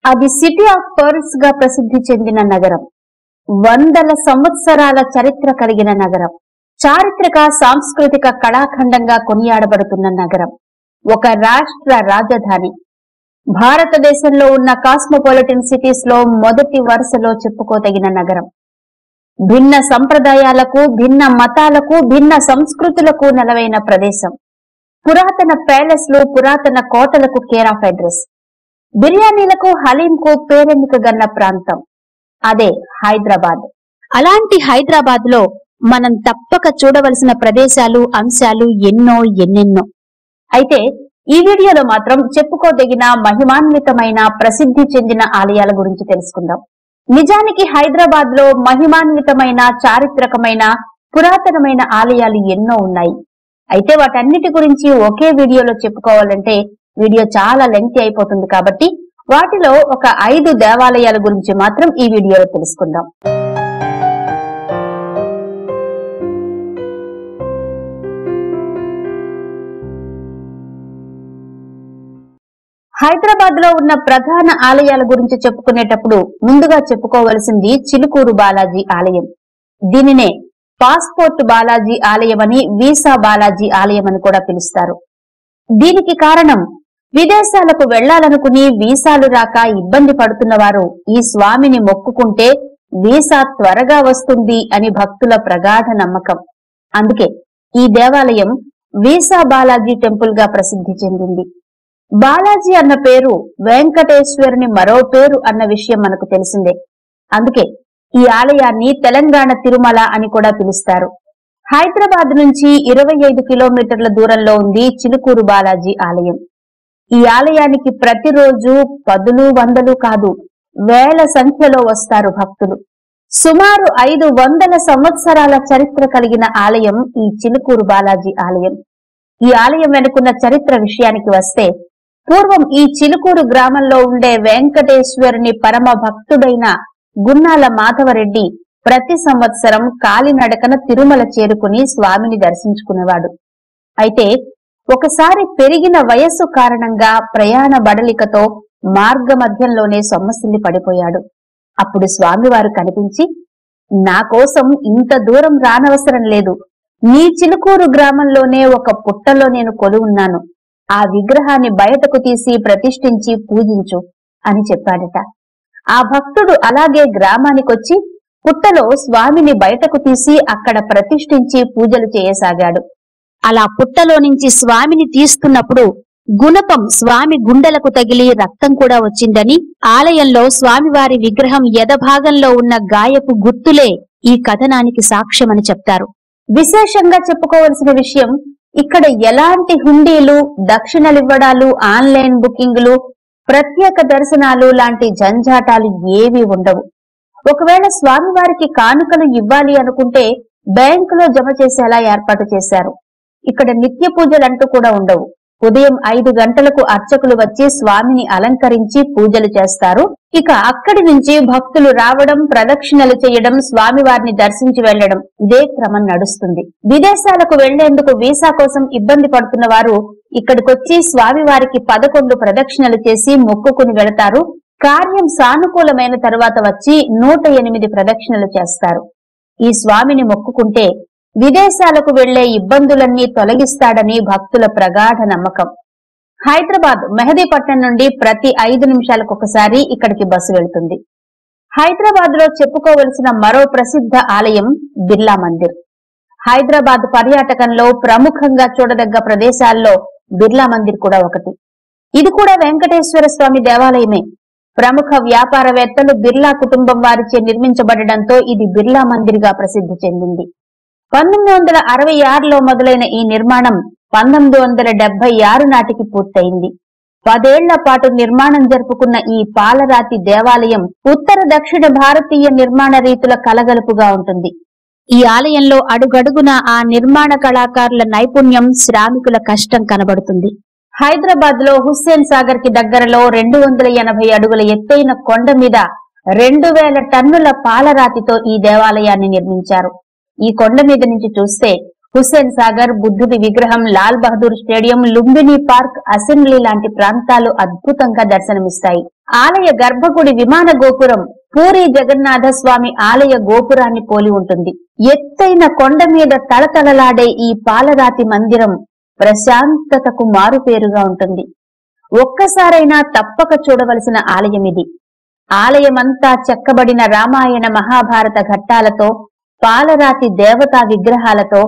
అది city of pearls గా ప్రసిద్ధి చెందిన నగరం వందల సంవత్సరాల చరిత్ర కలిగిన నగరం చారిత్రక సాంస్కృతిక కళాఖండంగా కొనియాడబడుతున్న నగరం ఒక రాష్ట్ర రాజధాని భారతదేశంలో ఉన్న కాస్మోపాలిటన్ సిటీస్ లో మొదటి వరుసలో చెప్పుకోదగిన నగరం భిన్న సంప్రదాయాలకు భిన్న మతాలకు భిన్న సంస్కృతులకు నెలవైన ప్రదేశం పురాతన ప్యాలెస్లు పురాతన కోటలకు కేర్ ఆఫ్ అడ్రస్ బిర్యానీలకు హలీంకు పేరెన్నిక గన్న ప్రాంతం అదే హైదరాబాద్ అలాంటి హైదరాబాద్ లో మనం తప్పక చూడవలసిన ప్రదేశాలు అంశాలు ఎన్నో ఎన్నెన్నో అయితే ఈ వీడియోలో మాత్రం చెప్పుకోదగిన మహిమాన్వితమైన ప్రసిద్ధి చెందిన ఆలయాల గురించి తెలుసుకుందాం నిజానికి హైదరాబాద్ లో మహిమాన్వితమైన చారిత్రకమైన పురాతనమైన ఆలయాలు ఎన్నో ఉన్నాయి అయితే వాటన్నిటి గురించి ఒకే వీడియోలో చెప్పుకోవాలంటే వీడియో చాలా లెంగ్తీ అయిపోతుంది కాబట్టి వాటిలో ఒక ఐదు దేవాలయాల గురించి మాత్రం ఈ వీడియోలో తెలుసుకుందాం హైదరాబాద్ లో ఉన్న ప్రధాన ఆలయాల గురించి చెప్పుకునేటప్పుడు ముందుగా చెప్పుకోవలసింది చిలుకూరు బాలాజీ ఆలయం దీనినే పాస్పోర్ట్ బాలాజీ ఆలయమని వీసా బాలాజీ ఆలయమని కూడా పిలుస్తారు దీనికి కారణం విదేశాలకు వెళ్లాలనుకుని వీసాలు రాక ఇబ్బంది పడుతున్న వారు ఈ స్వామిని మొక్కుకుంటే వీసా త్వరగా వస్తుంది అని భక్తుల ప్రగాఢ నమ్మకం అందుకే ఈ దేవాలయం వీసా బాలాజీ టెంపుల్ గా ప్రసిద్ధి చెందింది బాలాజీ అన్న పేరు వెంకటేశ్వరుని మరో పేరు అన్న విషయం మనకు తెలిసిందే అందుకే ఈ ఆలయాన్ని తెలంగాణ తిరుమల అని కూడా పిలుస్తారు హైదరాబాద్ నుంచి ఇరవై ఐదు కిలోమీటర్ల దూరంలో ఉంది చిలుకూరు బాలాజీ ఆలయం ఈ ఆలయానికి ప్రతిరోజు పదులు వందలు కాదు వేల సంఖ్యలో వస్తారు భక్తులు సుమారు ఐదు వందల సంవత్సరాల చరిత్ర కలిగిన ఆలయం ఈ చిలుకూరు బాలాజీ ఆలయం ఈ ఆలయం వెనుకున్న చరిత్ర విషయానికి వస్తే పూర్వం ఈ చిలుకూరు గ్రామంలో ఉండే వెంకటేశ్వరుని పరమ భక్తుడైన గున్నాల మాధవరెడ్డి ప్రతి సంవత్సరం కాలినడకన తిరుమల చేరుకుని స్వామిని దర్శించుకునేవాడు అయితే ఒకసారి పెరిగిన వయస్సు కారణంగా ప్రయాణ బడలికతో మార్గ మధ్యంలోనే సొమ్మసిల్లి పడిపోయాడు అప్పుడు స్వామివారు కనిపించి నా కోసం ఇంత దూరం రానవసరం లేదు నీ చిలుకూరు గ్రామంలోనే ఒక పుట్టలో నేను కొలువున్నాను ఆ విగ్రహాన్ని బయటకు తీసి ప్రతిష్ఠించి పూజించు అని చెప్పాడట ఆ భక్తుడు అలాగే గ్రామానికొచ్చి పుట్టలో స్వామిని బయటకు తీసి అక్కడ ప్రతిష్ఠించి పూజలు చేయసాగాడు అలా పుట్టలో నుంచి స్వామిని తీస్తున్నప్పుడు గుణపం స్వామి గుండెలకు తగిలి రక్తం కూడా వచ్చిందని ఆలయంలో స్వామివారి విగ్రహం ఎదభాగంలో ఉన్న గాయపు గుర్తులే ఈ కథనానికి సాక్ష్యమని చెప్తారు విశేషంగా చెప్పుకోవలసిన విషయం ఇక్కడ ఎలాంటి హుండీలు దక్షిణలివ్వడాలు ఆన్లైన్ బుకింగ్లు ప్రత్యేక దర్శనాలు లాంటి జంజాటాలు ఏవీ ఉండవు ఒకవేళ స్వామివారికి కానుకలు ఇవ్వాలి అనుకుంటే బ్యాంకులో జమ చేసేలా ఏర్పాటు చేశారు ఇక్కడ నిత్య పూజలంటూ కూడా ఉండవు ఉదయం ఐదు గంటలకు అర్చకులు వచ్చి స్వామిని అలంకరించి పూజలు చేస్తారు ఇక అక్కడి నుంచి భక్తులు రావడం ప్రదక్షిణలు చేయడం స్వామివారిని దర్శించి వెళ్లడం ఇదే క్రమం నడుస్తుంది విదేశాలకు వెళ్లేందుకు వీసా కోసం ఇబ్బంది పడుతున్న వారు ఇక్కడికొచ్చి స్వామివారికి పదకొండు ప్రదక్షిణలు చేసి మొక్కుకుని వెళతారు కార్యం సానుకూలమైన తరువాత వచ్చి నూట ఎనిమిది ప్రదక్షిణలు చేస్తారు ఈ స్వామిని మొక్కుకుంటే విదేశాలకు వెళ్లే ఇబ్బందులన్నీ తొలగిస్తాడని భక్తుల ప్రగాఢ నమ్మకం హైదరాబాద్ మెహదీపట్నం నుండి ప్రతి ఐదు నిమిషాలకు ఒకసారి ఇక్కడికి బస్సు వెళ్తుంది హైదరాబాద్ లో చెప్పుకోవలసిన మరో ప్రసిద్ధ ఆలయం బిర్లా మందిర్ హైదరాబాద్ పర్యాటకంలో ప్రముఖంగా చూడదగ్గ ప్రదేశాల్లో బిర్లా మందిర్ కూడా ఒకటి ఇది కూడా వెంకటేశ్వర స్వామి దేవాలయమే ప్రముఖ వ్యాపారవేత్తలు బిర్లా కుటుంబం వారిచే నిర్మించబడడంతో ఇది బిర్లా మందిర్ గా ప్రసిద్ధి చెందింది పంతొమ్మిది వందల అరవై ఆరులో మొదలైన ఈ నిర్మాణం పంతొమ్మిది వందల డెబ్బై ఆరు నాటికి పూర్తయింది పదేళ్ల పాటు నిర్మాణం జరుపుకున్న ఈ పాలరాతి దేవాలయం ఉత్తర దక్షిణ భారతీయ నిర్మాణ రీతుల కలగలుపుగా ఉంటుంది ఈ ఆలయంలో అడుగడుగున ఆ నిర్మాణ కళాకారుల నైపుణ్యం శ్రామికుల కష్టం కనబడుతుంది హైదరాబాద్ లో హుస్సేన్ సాగర్ కి దగ్గరలో రెండు వందల ఎనభై అడుగుల ఎత్తైన కొండ మీద రెండు వేల టన్నుల పాలరాతితో ఈ దేవాలయాన్ని నిర్మించారు ఈ కొండ మీద నుంచి చూస్తే హుస్సేన్ సాగర్ బుద్ధుడి విగ్రహం Lal Bahadur stadium Lumbini park assembly లాంటి ప్రాంతాలు అద్భుతంగా దర్శనమిస్తాయి ఆలయ గర్భగుడి విమాన గోపురం పూరి జగన్నాథ స్వామి ఆలయ గోపురాన్ని పోలి ఉంటుంది ఎత్తైన కొండ మీద తళతళలాడే ఈ పాలరాతి మందిరం ప్రశాంతతకు మారుపేరుగా ఉంటుంది ఒక్కసారైనా తప్పక చూడవలసిన ఆలయం ఇది ఆలయమంతా చెక్కబడిన రామాయణ మహాభారత ఘట్టాలతో పాలరాతి దేవతా విగ్రహాలతో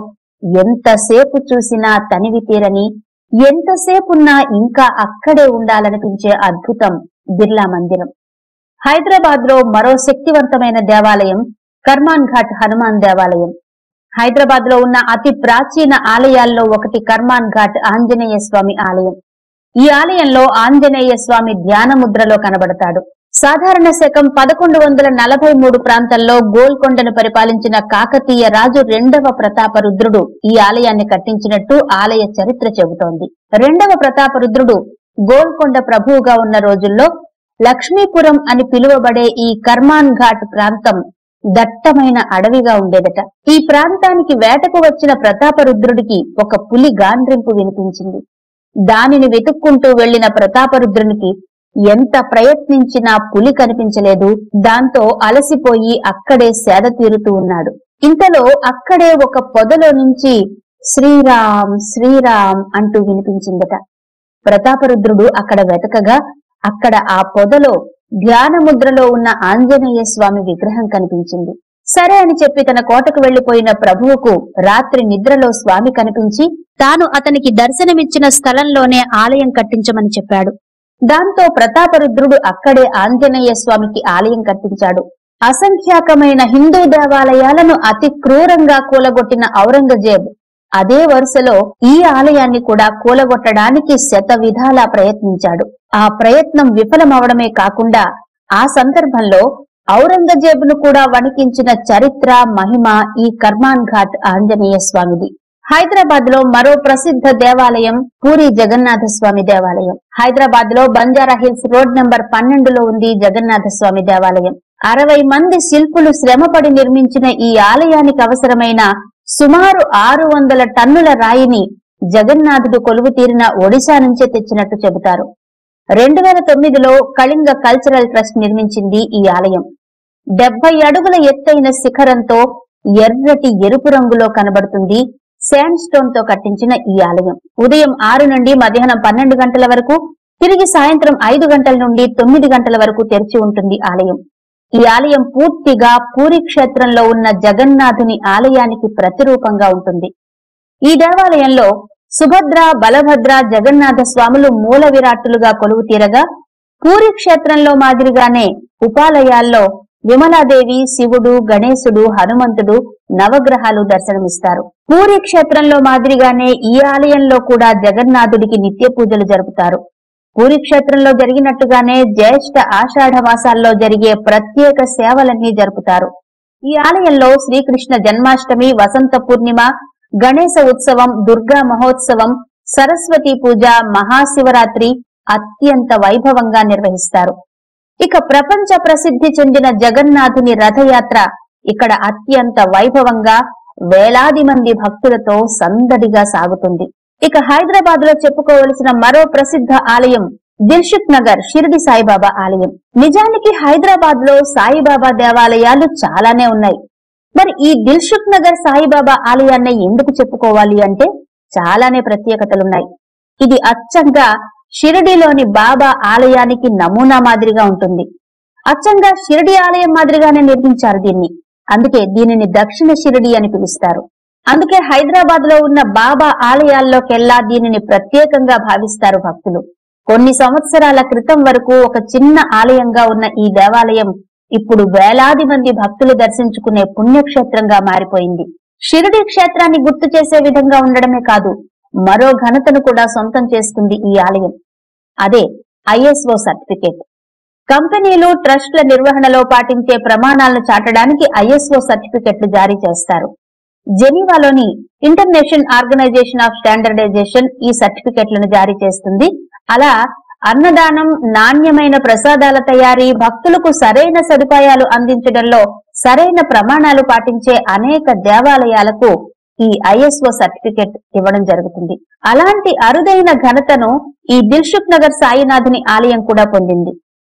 ఎంతసేపు చూసినా తనివి తీరని ఎంతసేపున్నా ఇంకా అక్కడే ఉండాలనిపించే అద్భుతం బిర్లా మందిరం హైదరాబాద్ లో మరో శక్తివంతమైన దేవాలయం కర్మాన్ ఘాట్ హనుమాన్ దేవాలయం హైదరాబాద్ లో ఉన్న అతి ప్రాచీన ఆలయాల్లో ఒకటి కర్మాన్ ఘాట్ ఆంజనేయ స్వామి ఆలయం ఈ ఆలయంలో ఆంజనేయ స్వామి ధ్యాన ముద్రలో కనబడతాడు సాధారణ శకం పదకొండు వందల నలభై మూడు ప్రాంతంలో గోల్కొండను పరిపాలించిన కాకతీయ రాజు రెండవ ప్రతాపరుద్రుడు ఈ ఆలయాన్ని కట్టించినట్టు ఆలయ చరిత్ర చెబుతోంది రెండవ ప్రతాపరుద్రుడు గోల్కొండ ప్రభువుగా ఉన్న రోజుల్లో లక్ష్మీపురం అని పిలువబడే ఈ కర్మాన్ ఘాట్ ప్రాంతం దట్టమైన అడవిగా ఉండేదట ఈ ప్రాంతానికి వేటకు వచ్చిన ప్రతాపరుద్రుడికి ఒక పులి గాండ్రింపు వినిపించింది దానిని వెతుక్కుంటూ వెళ్లిన ప్రతాపరుద్రునికి ఎంత ప్రయత్నించినా పులి కనిపించలేదు దాంతో అలసిపోయి అక్కడే సేద తీరుతూ ఉన్నాడు ఇంతలో అక్కడే ఒక పొదలో నుంచి శ్రీరామ్ శ్రీరామ్ అంటూ వినిపించిందట ప్రతాపరుద్రుడు అక్కడ వెతకగా అక్కడ ఆ పొదలో ధ్యాన ముద్రలో ఉన్న ఆంజనేయ స్వామి విగ్రహం కనిపించింది సరే అని చెప్పి తన కోటకు వెళ్లిపోయిన ప్రభువుకు రాత్రి నిద్రలో స్వామి కనిపించి తాను అతనికి దర్శనమిచ్చిన స్థలంలోనే ఆలయం కట్టించమని చెప్పాడు దాంతో ప్రతాపరుద్రుడు అక్కడే ఆంజనేయ స్వామికి ఆలయం కట్టించాడు అసంఖ్యాకమైన హిందూ దేవాలయాలను అతి క్రూరంగా కూలగొట్టిన ఔరంగజేబ్ అదే వరుసలో ఈ ఆలయాన్ని కూడా కూలగొట్టడానికి శత విధాలా ప్రయత్నించాడు ఆ ప్రయత్నం విఫలమవడమే కాకుండా ఆ సందర్భంలో ఔరంగజేబును కూడా వణికించిన చరిత్ర మహిమ ఈ కర్మాన్ ఘాట్ ఆంజనేయ స్వామిది హైదరాబాద్ లో మరో ప్రసిద్ధ దేవాలయం పూరి జగన్నాథ స్వామి దేవాలయం హైదరాబాద్ లో బంజారా హిల్స్ రోడ్ నెంబర్ పన్నెండులో ఉంది జగన్నాథ స్వామి దేవాలయం అరవై మంది శిల్పులు శ్రమపడి నిర్మించిన ఈ ఆలయానికి అవసరమైన సుమారు ఆరు వందల టన్నుల రాయిని జగన్నాథుడు కొలువు తీరిన ఒడిశా నుంచే తెచ్చినట్టు చెబుతారు రెండు వేల తొమ్మిదిలో కళింగ కల్చరల్ ట్రస్ట్ నిర్మించింది ఈ ఆలయం డెబ్బై అడుగుల ఎత్తైన శిఖరంతో ఎర్రటి ఎరుపు రంగులో కనబడుతుంది శాండ్ స్టోన్ తో కట్టించిన ఈ ఆలయం ఉదయం ఆరు నుండి మధ్యాహ్నం పన్నెండు గంటల వరకు తిరిగి సాయంత్రం ఐదు గంటల నుండి తొమ్మిది గంటల వరకు తెరిచి ఉంటుంది ఆలయం ఈ ఆలయం పూర్తిగా పూరి క్షేత్రంలో ఉన్న జగన్నాథుని ఆలయానికి ప్రతిరూపంగా ఉంటుంది ఈ దేవాలయంలో సుభద్ర బలభద్ర జగన్నాథ స్వాములు మూల విరాట్టులుగా కొలువు తీరగా పూరి క్షేత్రంలో మాదిరిగానే ఉపాలయాల్లో విమలాదేవి శివుడు గణేశుడు హనుమంతుడు నవగ్రహాలు దర్శనమిస్తారు పూరి క్షేత్రంలో మాదిరిగానే ఈ ఆలయంలో కూడా జగన్నాథుడికి నిత్య పూజలు జరుపుతారు పూరి క్షేత్రంలో జరిగినట్టుగానే జ్యేష్ఠ ఆషాఢ మాసాల్లో జరిగే ప్రత్యేక సేవలన్నీ జరుపుతారు ఈ ఆలయంలో శ్రీకృష్ణ జన్మాష్టమి వసంత పూర్ణిమ గణేశ ఉత్సవం దుర్గా మహోత్సవం సరస్వతి పూజ మహాశివరాత్రి అత్యంత వైభవంగా నిర్వహిస్తారు ఇక ప్రపంచ ప్రసిద్ధి చెందిన జగన్నాథుని రథయాత్ర ఇక్కడ అత్యంత వైభవంగా వేలాది మంది భక్తులతో సందడిగా సాగుతుంది ఇక హైదరాబాద్ లో చెప్పుకోవలసిన మరో ప్రసిద్ధ ఆలయం దిల్షుక్ నగర్ షిరిడి సాయిబాబా ఆలయం నిజానికి హైదరాబాద్ లో సాయిబాబా దేవాలయాలు చాలానే ఉన్నాయి మరి ఈ దిల్షుక్ నగర్ సాయిబాబా ఆలయాన్ని ఎందుకు చెప్పుకోవాలి అంటే చాలానే ప్రత్యేకతలున్నాయి ఇది అచ్చంగా షిరిడిలోని బాబా ఆలయానికి నమూనా మాదిరిగా ఉంటుంది అచ్చంగా షిరిడి ఆలయం మాదిరిగానే నిర్మించారు దీన్ని అందుకే దీనిని దక్షిణ షిరిడి అని పిలుస్తారు అందుకే హైదరాబాద్ లో ఉన్న బాబా ఆలయాల్లోకెల్లా దీనిని ప్రత్యేకంగా భావిస్తారు భక్తులు కొన్ని సంవత్సరాల క్రితం వరకు ఒక చిన్న ఆలయంగా ఉన్న ఈ దేవాలయం ఇప్పుడు వేలాది మంది భక్తులు దర్శించుకునే పుణ్యక్షేత్రంగా మారిపోయింది షిరిడి క్షేత్రాన్ని గుర్తు చేసే విధంగా ఉండడమే కాదు మరో ఘనతను కూడా సొంతం చేసుకుంది ఈ ఆలయం అదే ఐఎస్ఓ సర్టిఫికేట్ కంపెనీలు ట్రస్ట్ల నిర్వహణలో పాటించే ప్రమాణాలను చాటడానికి ఐఎస్ఓ సర్టిఫికెట్లు జారీ చేస్తారు జెనీవాలోని ఇంటర్నేషనల్ ఆర్గనైజేషన్ ఆఫ్ స్టాండర్డైజేషన్ ఈ సర్టిఫికెట్లను జారీ చేస్తుంది అలా అన్నదానం నాణ్యమైన ప్రసాదాల తయారీ భక్తులకు సరైన సదుపాయాలు అందించడంలో సరైన ప్రమాణాలు పాటించే అనేక దేవాలయాలకు ఈ ఐఎస్ఓ సర్టిఫికెట్ ఇవ్వడం జరుగుతుంది అలాంటి అరుదైన ఘనతను ఈ దిల్షుక్ నగర్ సాయినాథుని ఆలయం కూడా పొందింది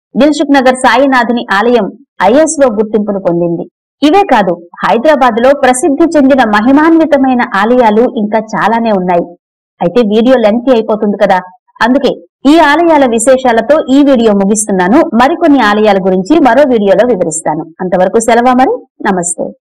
దిల్సుఖ్ నగర్ సాయినాథుని ఆలయం ఐఎస్ఓ గుర్తింపును పొందింది ఇవే కాదు హైదరాబాద్ లో ప్రసిద్ధి చెందిన మహిమాన్వితమైన ఆలయాలు ఇంకా చాలానే ఉన్నాయి అయితే వీడియో లెంత్ అయిపోతుంది కదా అందుకే ఈ ఆలయాల విశేషాలతో ఈ వీడియో ముగిస్తున్నాను మరికొన్ని ఆలయాల గురించి మరో వీడియోలో వివరిస్తాను అంతవరకు సెలవా మరి నమస్తే